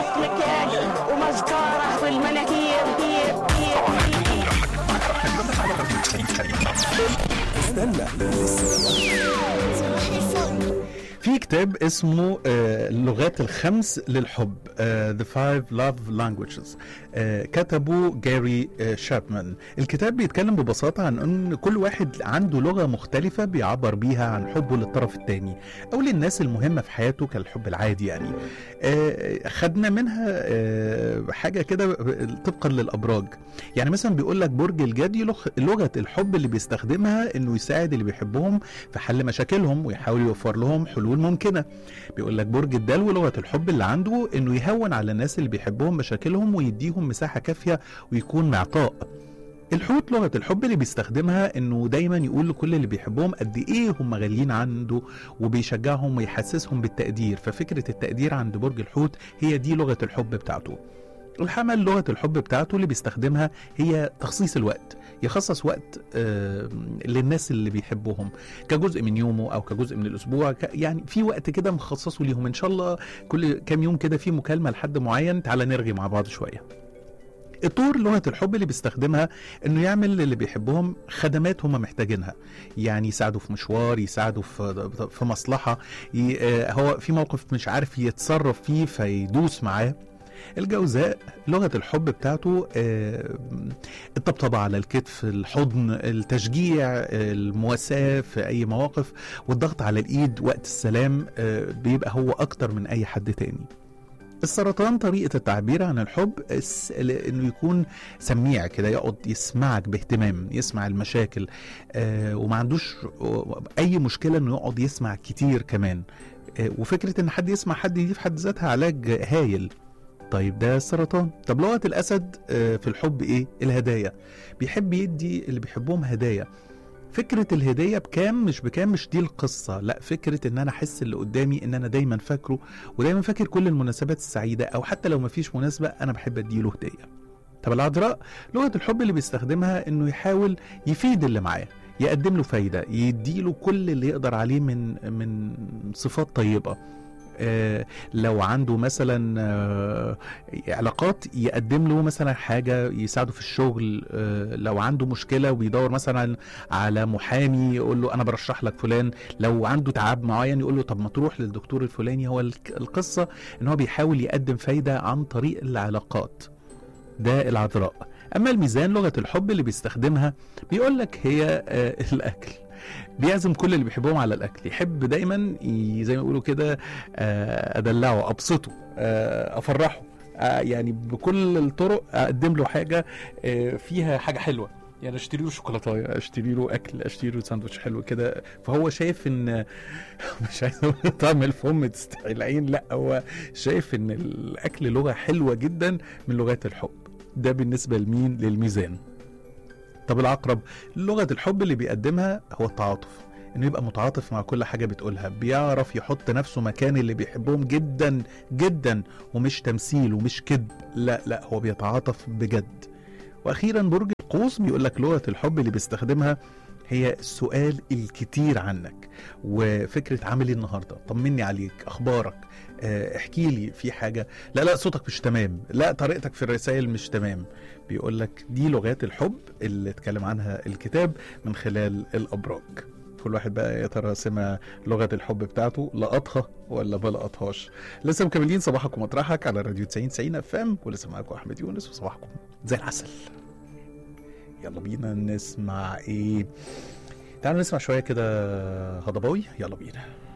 ويحط مكياج ومسكارة في المناخير استنى في كتاب اسمه آه، اللغات الخمس للحب آه، The Five Love Languages آه، كتبه جاري آه، شابمان الكتاب بيتكلم ببساطة عن أن كل واحد عنده لغة مختلفة بيعبر بيها عن حبه للطرف التاني أو للناس المهمة في حياته كالحب العادي يعني آه، خدنا منها آه، حاجة كده طبقا للأبراج يعني مثلا بيقول لك برج الجدي لغ- لغة الحب اللي بيستخدمها انه يساعد اللي بيحبهم في حل مشاكلهم ويحاول يوفر لهم حلول ممكنة بيقول لك برج الدلو لغة الحب اللي عنده انه يهون على الناس اللي بيحبهم مشاكلهم ويديهم مساحة كافية ويكون معطاء الحوت لغة الحب اللي بيستخدمها انه دايما يقول لكل اللي بيحبهم قد ايه هم غاليين عنده وبيشجعهم ويحسسهم بالتقدير ففكرة التقدير عند برج الحوت هي دي لغة الحب بتاعته الحمل لغة الحب بتاعته اللي بيستخدمها هي تخصيص الوقت يخصص وقت آه، للناس اللي بيحبهم كجزء من يومه او كجزء من الاسبوع ك- يعني في وقت كده مخصصه ليهم ان شاء الله كل كام يوم كده في مكالمه لحد معين تعالى نرغي مع بعض شويه الطور لغه الحب اللي بيستخدمها انه يعمل للي بيحبهم خدمات هم محتاجينها يعني يساعده في مشوار يساعده في في مصلحه ي- آه، هو في موقف مش عارف يتصرف فيه فيدوس معاه الجوزاء لغة الحب بتاعته آه، الطبطبة على الكتف الحضن التشجيع آه، المواساة في أي مواقف والضغط على الإيد وقت السلام آه، بيبقى هو أكتر من أي حد تاني السرطان طريقة التعبير عن الحب الس- انه يكون سميع كده يقعد يسمعك باهتمام يسمع المشاكل آه وما عندوش اي مشكلة انه يقعد يسمع كتير كمان آه وفكرة ان حد يسمع حد دي في حد ذاتها علاج هايل طيب ده السرطان طب لغة الأسد آه، في الحب إيه؟ الهدايا بيحب يدي اللي بيحبهم هدايا فكرة الهدية بكام مش بكام مش دي القصة لا فكرة ان انا احس اللي قدامي ان انا دايما فاكره ودايما فاكر كل المناسبات السعيدة او حتى لو مفيش مناسبة انا بحب اديله هدية طب العذراء لغة الحب اللي بيستخدمها انه يحاول يفيد اللي معاه يقدم له فايدة يديله كل اللي يقدر عليه من من صفات طيبة آه، لو عنده مثلا آه، علاقات يقدم له مثلا حاجة يساعده في الشغل آه، لو عنده مشكلة وبيدور مثلا على محامي يقول له أنا برشح لك فلان لو عنده تعب معين يقول له طب ما تروح للدكتور الفلاني هو الك- القصة إن هو بيحاول يقدم فايدة عن طريق العلاقات ده العذراء أما الميزان لغة الحب اللي بيستخدمها بيقول لك هي آه، الأكل بيعزم كل اللي بيحبهم على الاكل يحب دايما ي- زي ما يقولوا كده آه، ادلعه ابسطه آه، افرحه آه، يعني بكل الطرق اقدم له حاجه آه، فيها حاجه حلوه يعني اشتري له شوكولاته اشتري له اكل اشتري له ساندوتش حلو كده فهو شايف ان مش عايز اقول طعم الفم تستحي العين لا هو شايف ان الاكل لغه حلوه جدا من لغات الحب ده بالنسبه لمين للميزان طب العقرب لغه الحب اللي بيقدمها هو التعاطف انه يبقى متعاطف مع كل حاجه بتقولها بيعرف يحط نفسه مكان اللي بيحبهم جدا جدا ومش تمثيل ومش كذب لا لا هو بيتعاطف بجد واخيرا برج القوس بيقول لك لغه الحب اللي بيستخدمها هي السؤال الكتير عنك وفكره عامل ايه النهارده طمني عليك اخبارك آه، احكي لي في حاجه لا لا صوتك مش تمام لا طريقتك في الرسائل مش تمام بيقول لك دي لغات الحب اللي اتكلم عنها الكتاب من خلال الابراج كل واحد بقى يا ترى سمع لغه الحب بتاعته لقطها ولا ما لقطهاش لسه مكملين صباحكم مطرحك على راديو 90 90 اف ام ولسه معاكم احمد يونس وصباحكم زي العسل يلا بينا نسمع ايه تعالوا نسمع شويه كده هضباوي يلا بينا